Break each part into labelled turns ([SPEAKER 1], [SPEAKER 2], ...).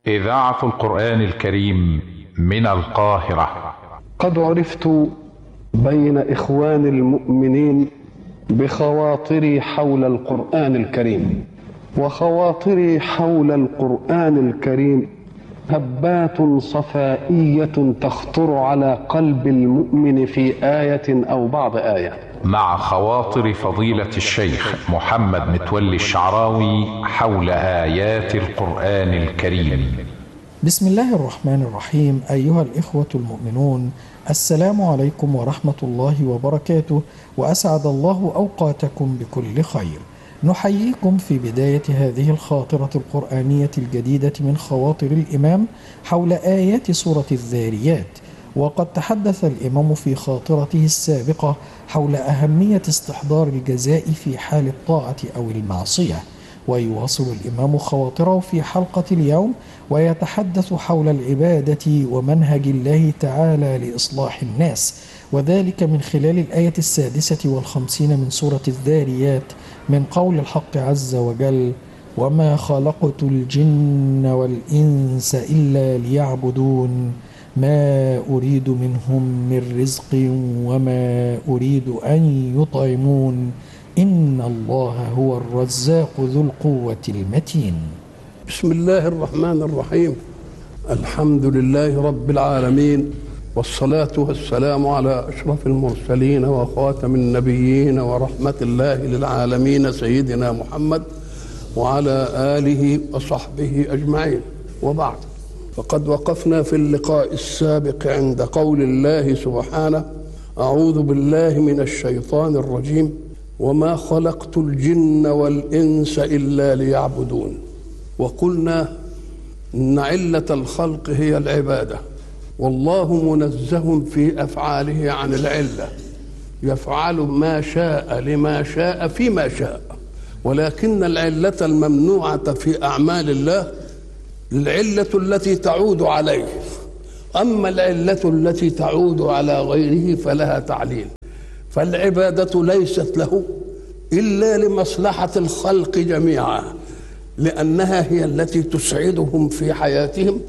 [SPEAKER 1] إذاعة القرآن الكريم من القاهرة
[SPEAKER 2] قد عرفت بين إخوان المؤمنين بخواطري حول القرآن الكريم وخواطري حول القرآن الكريم هبات صفائية تخطر على قلب المؤمن في آية أو بعض آية
[SPEAKER 1] مع خواطر فضيلة الشيخ محمد متولي الشعراوي حول آيات القرآن الكريم
[SPEAKER 3] بسم الله الرحمن الرحيم أيها الإخوة المؤمنون السلام عليكم ورحمة الله وبركاته وأسعد الله أوقاتكم بكل خير نحييكم في بداية هذه الخاطرة القرآنية الجديدة من خواطر الإمام حول آيات سورة الذاريات وقد تحدث الإمام في خاطرته السابقة حول أهمية استحضار الجزاء في حال الطاعة أو المعصية ويواصل الإمام خواطره في حلقة اليوم ويتحدث حول العبادة ومنهج الله تعالى لإصلاح الناس وذلك من خلال الآية السادسة والخمسين من سورة الذاريات من قول الحق عز وجل وما خلقت الجن والإنس إلا ليعبدون ما أريد منهم من رزق وما أريد أن يطعمون إن الله هو الرزاق ذو القوة المتين
[SPEAKER 2] بسم الله الرحمن الرحيم الحمد لله رب العالمين والصلاة والسلام على أشرف المرسلين وخاتم النبيين ورحمة الله للعالمين سيدنا محمد وعلى آله وصحبه أجمعين وبعد فقد وقفنا في اللقاء السابق عند قول الله سبحانه أعوذ بالله من الشيطان الرجيم وما خلقت الجن والإنس إلا ليعبدون وقلنا إن علة الخلق هي العبادة والله منزه في أفعاله عن العلة يفعل ما شاء لما شاء فيما شاء ولكن العلة الممنوعة في أعمال الله العلة التي تعود عليه أما العلة التي تعود على غيره فلها تعليل فالعبادة ليست له إلا لمصلحة الخلق جميعا لأنها هي التي تسعدهم في حياتهم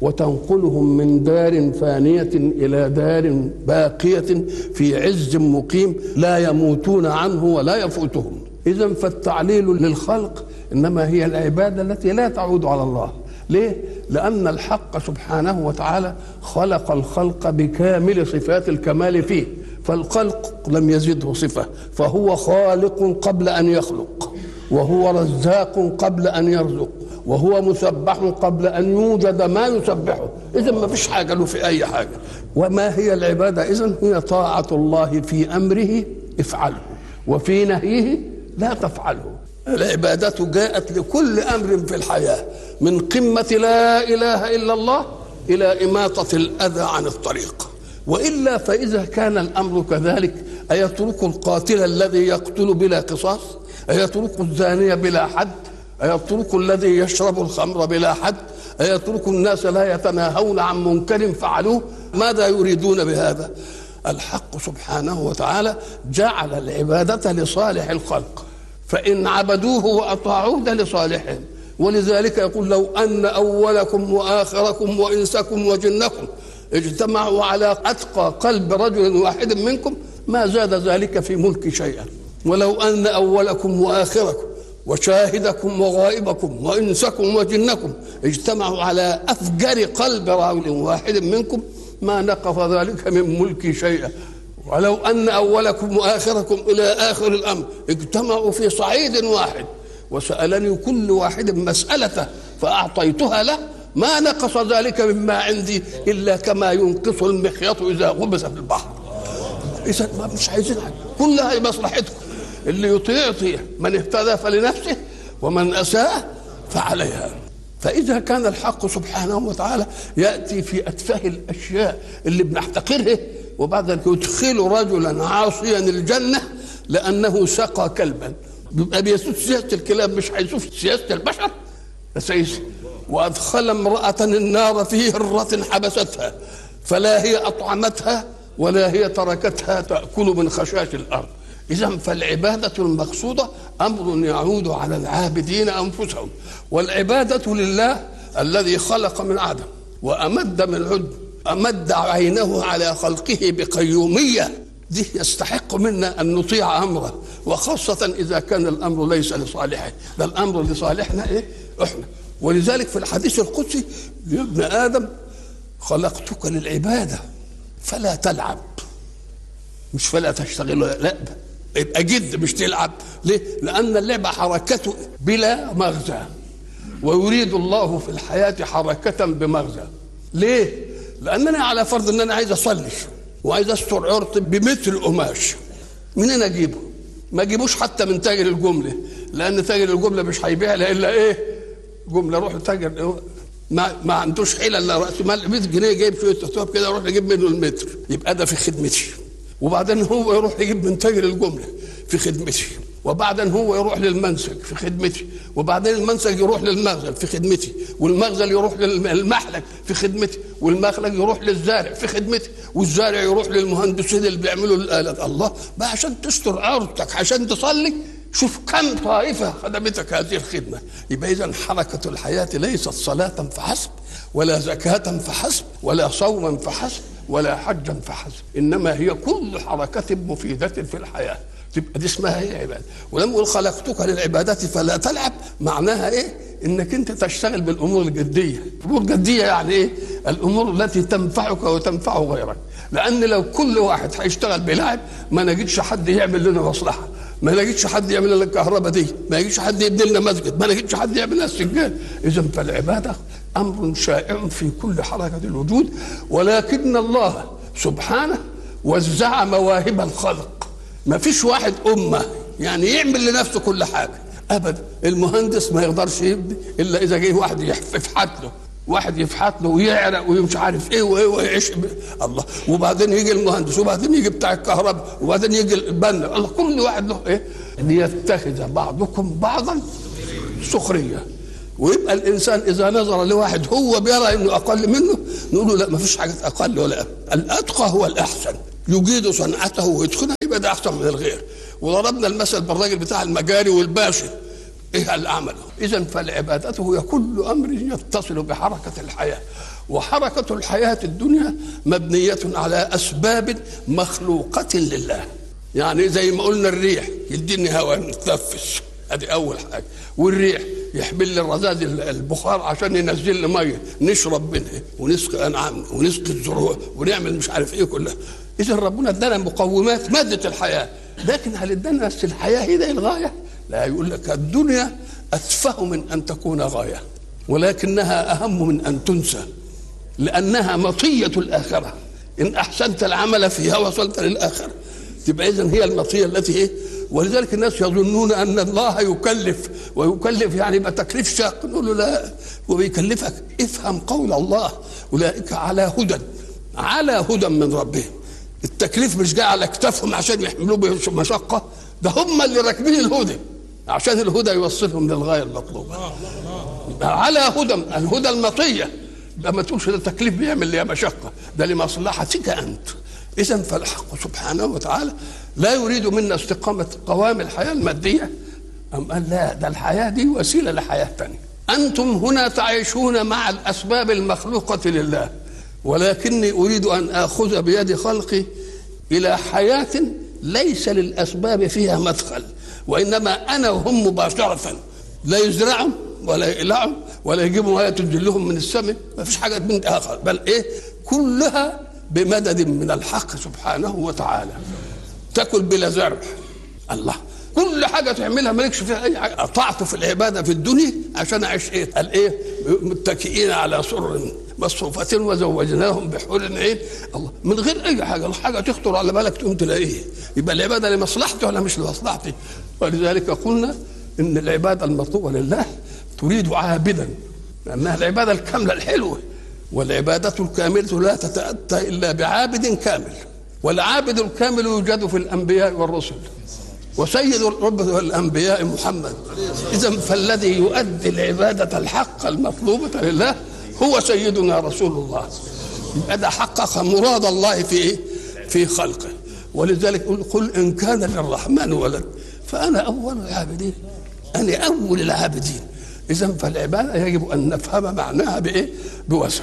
[SPEAKER 2] وتنقلهم من دار فانية إلى دار باقية في عز مقيم لا يموتون عنه ولا يفوتهم إذا فالتعليل للخلق إنما هي العبادة التي لا تعود على الله ليه؟ لأن الحق سبحانه وتعالى خلق الخلق بكامل صفات الكمال فيه فالخلق لم يزده صفة فهو خالق قبل أن يخلق وهو رزاق قبل أن يرزق وهو مسبح قبل أن يوجد ما يسبحه إذا ما فيش حاجة له في أي حاجة وما هي العبادة إذا هي طاعة الله في أمره افعله وفي نهيه لا تفعله العبادة جاءت لكل أمر في الحياة من قمة لا إله إلا الله إلى إماطة الأذى عن الطريق وإلا فإذا كان الأمر كذلك أيترك القاتل الذي يقتل بلا قصاص أيترك الزانية بلا حد أيترك الذي يشرب الخمر بلا حد أيترك الناس لا يتناهون عن منكر فعلوه ماذا يريدون بهذا الحق سبحانه وتعالى جعل العبادة لصالح الخلق فإن عبدوه وأطاعوه ده لصالحهم ولذلك يقول لو أن أولكم وآخركم وإنسكم وجنكم اجتمعوا على أتقى قلب رجل واحد منكم ما زاد ذلك في ملك شيئا ولو أن أولكم وآخركم وشاهدكم وغائبكم وإنسكم وجنكم اجتمعوا على أفجر قلب رجل واحد منكم ما نقص ذلك من ملكي شيئا ولو أن أولكم وآخركم إلى آخر الأمر اجتمعوا في صعيد واحد وسألني كل واحد مسألته فأعطيتها له ما نقص ذلك مما عندي إلا كما ينقص المخيط إذا غمس في البحر إذا ما مش عايزين حاجة كلها لمصلحتكم اللي يطيع يطيع من اهتدى فلنفسه ومن أساء فعليها فإذا كان الحق سبحانه وتعالى يأتي في أتفه الأشياء اللي بنحتقرها وبعد ذلك يدخل رجلا عاصيا الجنة لأنه سقى كلبا بيبقى بيسوس سياسة الكلاب مش هيشوف سياسة البشر سياسة وأدخل امرأة النار في هرة حبستها فلا هي أطعمتها ولا هي تركتها تأكل من خشاش الأرض إذا فالعبادة المقصودة أمر يعود على العابدين أنفسهم والعبادة لله الذي خلق من عدم وأمد من عدم أمد عينه على خلقه بقيومية دي يستحق منا أن نطيع أمره وخاصة إذا كان الأمر ليس لصالحه ده الأمر لصالحنا إيه إحنا ولذلك في الحديث القدسي يا ابن آدم خلقتك للعبادة فلا تلعب مش فلا تشتغل لا يبقى جد مش تلعب ليه؟ لأن اللعبة حركته بلا مغزى ويريد الله في الحياة حركة بمغزى ليه؟ لأنني على فرض أن أنا عايز أصلي وعايز أستر عرض بمتر قماش منين أجيبه؟ ما أجيبوش حتى من تاجر الجملة لأن تاجر الجملة مش هيبيع إلا إيه؟ جملة روح تاجر ما ما عندوش حيله الا راس مال 100 جنيه جايب شويه ثواب كده يروح يجيب منه المتر يبقى ده في خدمتي وبعدين هو يروح يجيب من تاجر الجمله في خدمتي وبعدين هو يروح للمنسج في خدمتي وبعدين المنسج يروح للمخزن في خدمتي والمخزن يروح للمحلك في خدمتي والمخلق يروح للزارع في خدمتي والزارع يروح للمهندسين اللي بيعملوا الآلات الله بقى عشان تستر عورتك عشان تصلي شوف كم طائفة خدمتك هذه الخدمة يبقى إذا حركة الحياة ليست صلاة فحسب ولا زكاة فحسب ولا صوما فحسب ولا حجا فحسب إنما هي كل حركة مفيدة في الحياة تبقى دي اسمها هي عباده ولما يقول خلقتك للعبادات فلا تلعب معناها ايه انك انت تشتغل بالامور الجديه الامور الجديه يعني ايه الامور التي تنفعك وتنفع غيرك لان لو كل واحد هيشتغل بلعب ما نجدش حد يعمل لنا مصلحه ما نجدش حد يعمل لنا الكهرباء دي ما نجدش حد يبني لنا مسجد ما نجدش حد يعمل لنا السجاد اذا فالعباده امر شائع في كل حركه الوجود ولكن الله سبحانه وزع مواهب الخلق ما فيش واحد أمة يعني يعمل لنفسه كل حاجة أبدا المهندس ما يقدرش يبني إلا إذا جه واحد يفحت له واحد يفحت له ويعرق ومش عارف ايه وايه ويعيش الله وبعدين يجي المهندس وبعدين يجي بتاع الكهرباء وبعدين يجي البنا الله كل واحد له ايه ليتخذ بعضكم بعضا سخريه ويبقى الانسان اذا نظر لواحد هو بيرى انه اقل منه نقول له لا ما فيش حاجه اقل ولا الاتقى هو الاحسن يجيد صنعته ويتقنها يبقى ده احسن من الغير وضربنا المثل بالراجل بتاع المجاري والباشا ايه اللي عمله اذا فالعبادة هي كل امر يتصل بحركه الحياه وحركه الحياه الدنيا مبنيه على اسباب مخلوقه لله يعني زي ما قلنا الريح يديني هواء نتنفس ادي اول حاجه والريح يحمل لي الرذاذ البخار عشان ينزل لي ميه نشرب منها ونسقي انعامنا ونسقي الزروع ونعمل مش عارف ايه كلها اذا ربنا ادانا مقومات ماده الحياه لكن هل ادانا بس الحياه هي دي الغايه؟ لا يقول لك الدنيا اتفه من ان تكون غايه ولكنها اهم من ان تنسى لانها مطيه الاخره ان احسنت العمل فيها وصلت للاخره تبقى اذا هي المطيه التي ايه ولذلك الناس يظنون ان الله يكلف ويكلف يعني يبقى تكليف شاق نقول له لا وبيكلفك افهم قول الله اولئك على هدى على هدى من ربهم التكليف مش جاي على اكتافهم عشان يحملوه بمشقه ده هم اللي راكبين الهدى عشان الهدى يوصلهم للغايه المطلوبه على هدى الهدى المطيه ده ما تقولش ده تكليف بيعمل لي مشقه ده لمصلحتك انت اذا فالحق سبحانه وتعالى لا يريد منا استقامه قوام الحياه الماديه أم قال لا ده الحياه دي وسيله لحياه ثانيه انتم هنا تعيشون مع الاسباب المخلوقه لله ولكني اريد ان اخذ بيد خلقي الى حياه ليس للاسباب فيها مدخل وانما انا وهم مباشره لا يزرعوا ولا يقلعوا ولا يجيبوا ميه تنزلهم من السماء ما فيش حاجه من اخر بل ايه كلها بمدد من الحق سبحانه وتعالى تاكل بلا زرع الله كل حاجه تعملها مالكش فيها اي حاجه قطعت في العباده في الدنيا عشان اعيش ايه قال ايه متكئين على سرر مصفوفة وزوجناهم بحور عين الله من غير اي حاجه الحاجه تخطر على بالك تقوم تلاقيه يبقى العباده لمصلحتي ولا مش لمصلحتي ولذلك قلنا ان العباده المطلوبه لله تريد عابدا لانها العباده الكامله الحلوه والعباده الكامله لا تتاتى الا بعابد كامل والعابد الكامل يوجد في الانبياء والرسل وسيد الرب الانبياء محمد اذا فالذي يؤدي العباده الحق المطلوبه لله هو سيدنا رسول الله يبقى ده حقق مراد الله في ايه؟ في خلقه ولذلك يقول قل ان كان للرحمن ولد فانا اول العابدين انا اول العابدين إذا فالعبادة يجب أن نفهم معناها بإيه؟ بوسع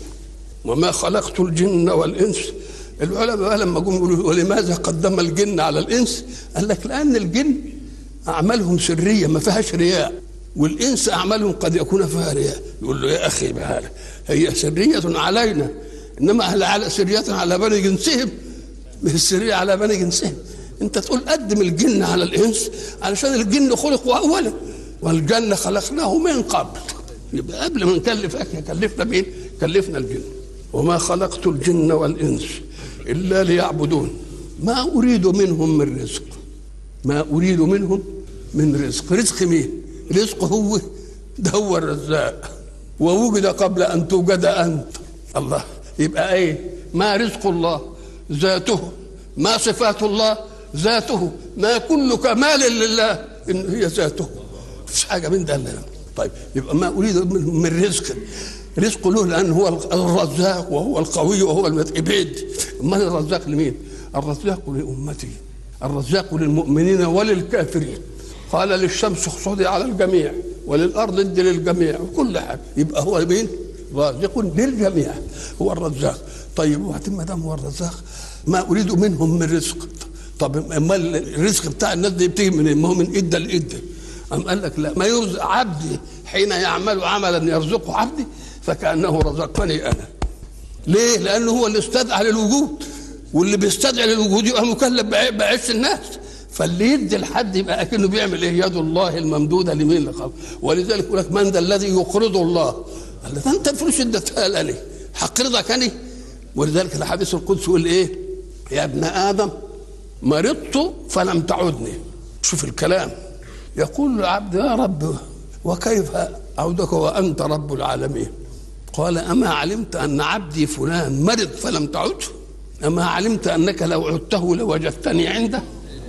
[SPEAKER 2] وما خلقت الجن والإنس العلماء لما جم يقولوا ولماذا قدم الجن على الإنس؟ قال لك لأن الجن أعمالهم سرية ما فيهاش رياء والإنس أعمالهم قد يكون فيها رياء يقول له يا أخي بهذا هي سرية علينا إنما هل على سرية على بني جنسهم مش السرية على بني جنسهم انت تقول قدم الجن على الانس علشان الجن خلقوا اولا والجنه خلقناه من قبل يبقى قبل ما نكلفك كلفنا مين؟ كلفنا الجن وما خلقت الجن والانس الا ليعبدون ما اريد منهم من رزق ما اريد منهم من رزق رزق مين؟ رزق هو ده هو الرزاق ووجد قبل ان توجد انت الله يبقى ايه؟ ما رزق الله ذاته ما صفات الله ذاته ما كل كمال لله ان هي ذاته مفيش حاجه من ده لا طيب يبقى ما اريد من رزق رزق له لان هو الرزاق وهو القوي وهو المتعبد امال الرزاق لمين؟ الرزاق لامتي الرزاق للمؤمنين وللكافرين قال للشمس اخصدي على الجميع وللارض ادي للجميع وكل حاجه يبقى هو مين؟ رازق للجميع هو الرزاق طيب وبعدين ما دام هو الرزاق ما اريد منهم من رزق طب امال الرزق بتاع الناس دي بتيجي من ما هو من اده لاده أم قال لك لا ما يرزق عبدي حين يعمل عملا يرزقه عبدي فكانه رزقني انا ليه؟ لانه هو اللي استدعى للوجود واللي بيستدعي للوجود يبقى مكلف بعيش الناس فاللي يدي لحد يبقى اكنه بيعمل ايه؟ يد الله الممدوده لمين اللي خلق ولذلك يقول لك من ذا الذي يقرض الله؟ قال ده انت الفلوس اديتها لي هقرضك انا ولذلك الحديث القدسي يقول ايه؟ يا ابن ادم مرضت فلم تعدني شوف الكلام يقول العبد يا رب وكيف أعودك وأنت رب العالمين قال أما علمت أن عبدي فلان مرض فلم تعده أما علمت أنك لو عدته لوجدتني عنده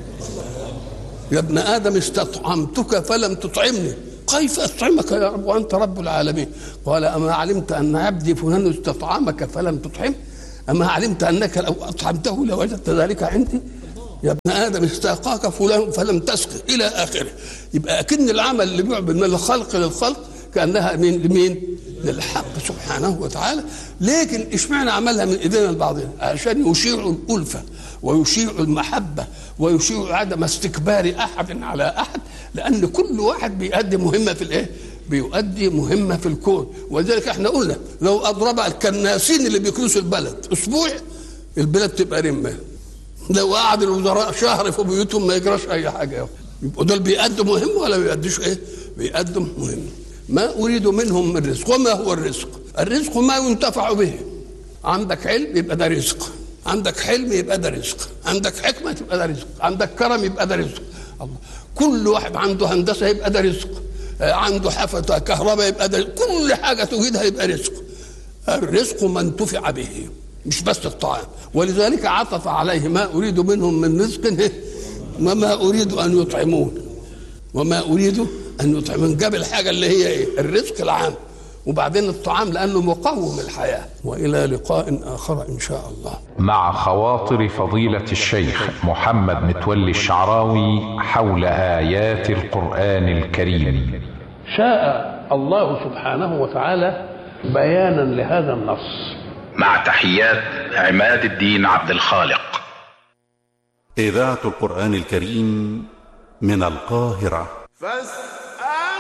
[SPEAKER 2] يا ابن آدم استطعمتك فلم تطعمني كيف أطعمك يا رب وأنت رب العالمين قال أما علمت أن عبدي فلان استطعمك فلم تطعم أما علمت أنك لو أطعمته لوجدت ذلك عندي يا ابن ادم استاقاك فلان فلم تسقي الى اخره يبقى اكن العمل اللي بيعبد من الخلق للخلق كانها من لمين؟ للحق سبحانه وتعالى لكن اشمعنى عملها من ايدينا لبعضنا؟ عشان يشيعوا الالفه ويشيعوا المحبه ويشيعوا عدم استكبار احد على احد لان كل واحد بيؤدي مهمه في الايه؟ بيؤدي مهمه في الكون ولذلك احنا قلنا لو اضرب الكناسين اللي بيكنسوا البلد اسبوع البلد تبقى رمه لو قعد الوزراء شهر في بيوتهم ما يجراش اي حاجه يبقوا دول بيأدوا مهمه ولا بيأدوش ايه؟ بيأدوا مهمه ما اريد منهم من رزق وما هو الرزق؟ الرزق ما ينتفع به عندك علم يبقى ده رزق عندك حلم يبقى ده رزق عندك حكمه يبقى ده رزق عندك كرم يبقى ده رزق الله كل واحد عنده هندسه يبقى ده رزق عنده حفظ كهرباء يبقى ده كل حاجه توجدها يبقى رزق الرزق ما انتفع به مش بس الطعام ولذلك عطف عليه ما اريد منهم من رزق وما اريد ان يطعمون وما اريد ان يطعمون جاب الحاجه اللي هي ايه الرزق العام وبعدين الطعام لانه مقوم الحياه والى لقاء اخر ان شاء الله
[SPEAKER 1] مع خواطر فضيله الشيخ محمد متولي الشعراوي حول ايات القران الكريم
[SPEAKER 2] شاء الله سبحانه وتعالى بيانا لهذا النص
[SPEAKER 1] مع تحيات عماد الدين عبد الخالق
[SPEAKER 4] إذاعة القرآن الكريم من القاهرة
[SPEAKER 5] فاستمعوا